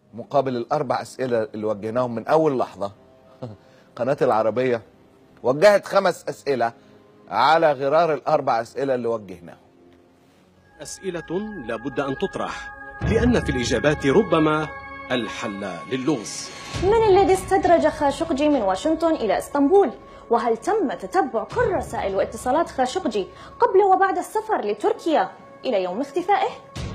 مقابل الاربع اسئله اللي وجهناهم من اول لحظه قناه العربيه وجهت خمس اسئله على غرار الاربع اسئله اللي وجهناهم أسئلة لابد أن تطرح لأن في الإجابات ربما الحل للغز من الذي استدرج خاشقجي من واشنطن إلى اسطنبول؟ وهل تم تتبع كل رسائل واتصالات خاشقجي قبل وبعد السفر لتركيا إلى يوم اختفائه؟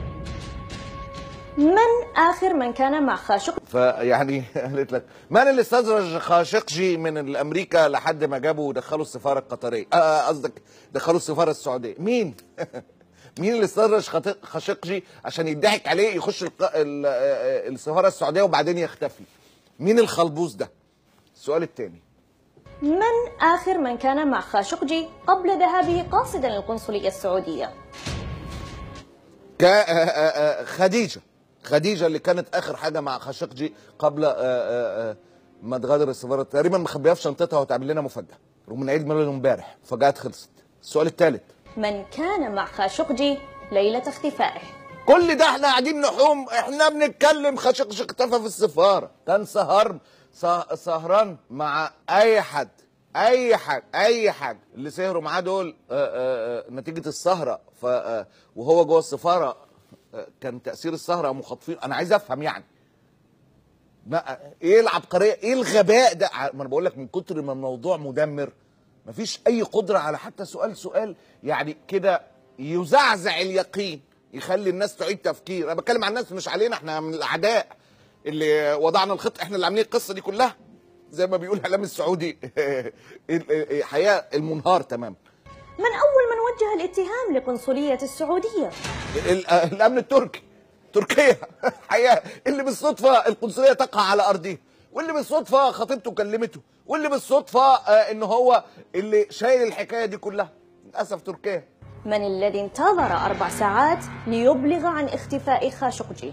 من آخر من كان مع خاشقجي فيعني قالت لك من اللي استدرج خاشقجي من الامريكا لحد ما جابوا ودخلوا السفاره القطريه آه، قصدك دخلوا السفاره السعوديه مين مين اللي استدرج خط- خاشقجي عشان يضحك عليه يخش الق... ال... آه، السفاره السعوديه وبعدين يختفي مين الخلبوز ده السؤال الثاني من آخر من كان مع خاشقجي قبل ذهابه قاصدا للقنصلية السعودية؟ ك... آه، آه، آه، خديجه خديجه اللي كانت اخر حاجه مع خاشقجي قبل آه، آه، آه، ما تغادر السفاره تقريبا مخبيها في شنطتها وتعمل لنا مفاجاه رغم ان عيد ميلاده امبارح مفاجات خلصت السؤال الثالث من كان مع خاشقجي ليلة اختفائه؟ كل ده احنا قاعدين نحوم احنا بنتكلم خشقش اختفى في السفاره كان سهر سه- سهران مع اي حد اي حد اي حد اللي سهروا معاه دول آه، آه، آه، نتيجه السهره ف آه، وهو جوه السفاره آه، كان تاثير السهره مخاطفين انا عايز افهم يعني ما ايه العبقريه ايه الغباء ده ع- ما انا بقول لك من كتر ما الموضوع مدمر مفيش اي قدره على حتى سؤال سؤال يعني كده يزعزع اليقين يخلي الناس تعيد تفكير انا بتكلم عن الناس مش علينا احنا من الاعداء اللي وضعنا الخط احنا اللي عاملين القصه دي كلها زي ما بيقول الاعلام السعودي الحياه المنهار تمام من أول من وجه الاتهام لقنصلية السعودية؟ ال- الامن التركي تركيا حقيقة اللي بالصدفه القنصليه تقع على ارضه واللي بالصدفه خطيبته كلمته واللي بالصدفه آه، ان هو اللي شايل الحكايه دي كلها للاسف تركيا من الذي انتظر أربع ساعات ليبلغ عن اختفاء خاشقجي؟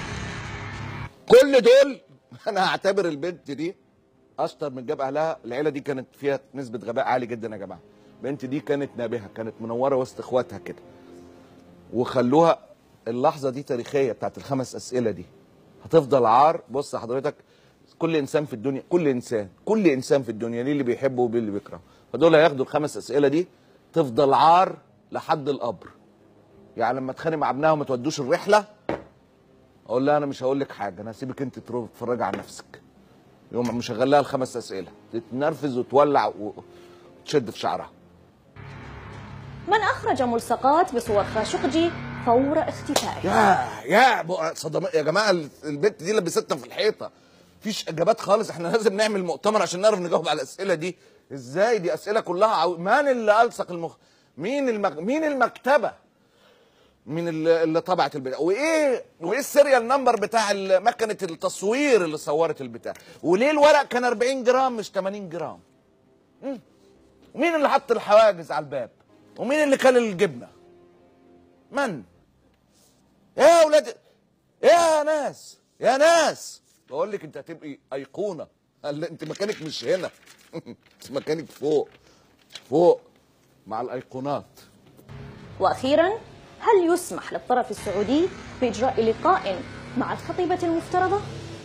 كل دول انا هعتبر البنت دي اشطر من جاب اهلها العيله دي كانت فيها نسبه غباء عالي جدا يا جماعه البنت دي كانت نابهه كانت منوره وسط اخواتها كده وخلوها اللحظه دي تاريخيه بتاعت الخمس اسئله دي هتفضل عار بص حضرتك كل انسان في الدنيا كل انسان كل انسان في الدنيا ليه اللي بيحبه وبيه اللي بيكرهه فدول هياخدوا الخمس اسئله دي تفضل عار لحد القبر يعني لما اتخانق مع ابنها وما تودوش الرحله اقول لها انا مش هقول لك حاجه انا هسيبك انت تروح تتفرجي على نفسك يوم مشغل لها الخمس اسئله تتنرفز وتولع وتشد في شعرها من أخرج ملصقات بصور خاشقجي فور اختفائه؟ يا يا بقى صدم يا جماعه البنت دي لبستنا في الحيطه مفيش اجابات خالص احنا لازم نعمل مؤتمر عشان نعرف نجاوب على الاسئله دي ازاي دي اسئله كلها عو... من اللي الصق المخ مين المك... مين المكتبه من اللي, اللي طبعت البتاع وايه وايه السيريال نمبر بتاع ال- مكنه التصوير اللي صورت البتاع وليه الورق كان 40 جرام مش 80 جرام مم. ومين اللي حط الحواجز على الباب ومين اللي كل الجبنه من يا ولاد يا ناس يا ناس بقول لك انت هتبقي ايقونه قال انت مكانك مش هنا انت مكانك فوق فوق مع الايقونات وأخيرا هل يسمح للطرف السعودي بإجراء لقاء مع الخطيبة المفترضة؟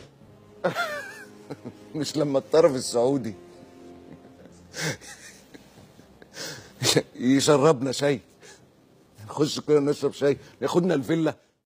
مش لما الطرف السعودي يشربنا شاي نخش كده نشرب شاي ياخدنا الفيلا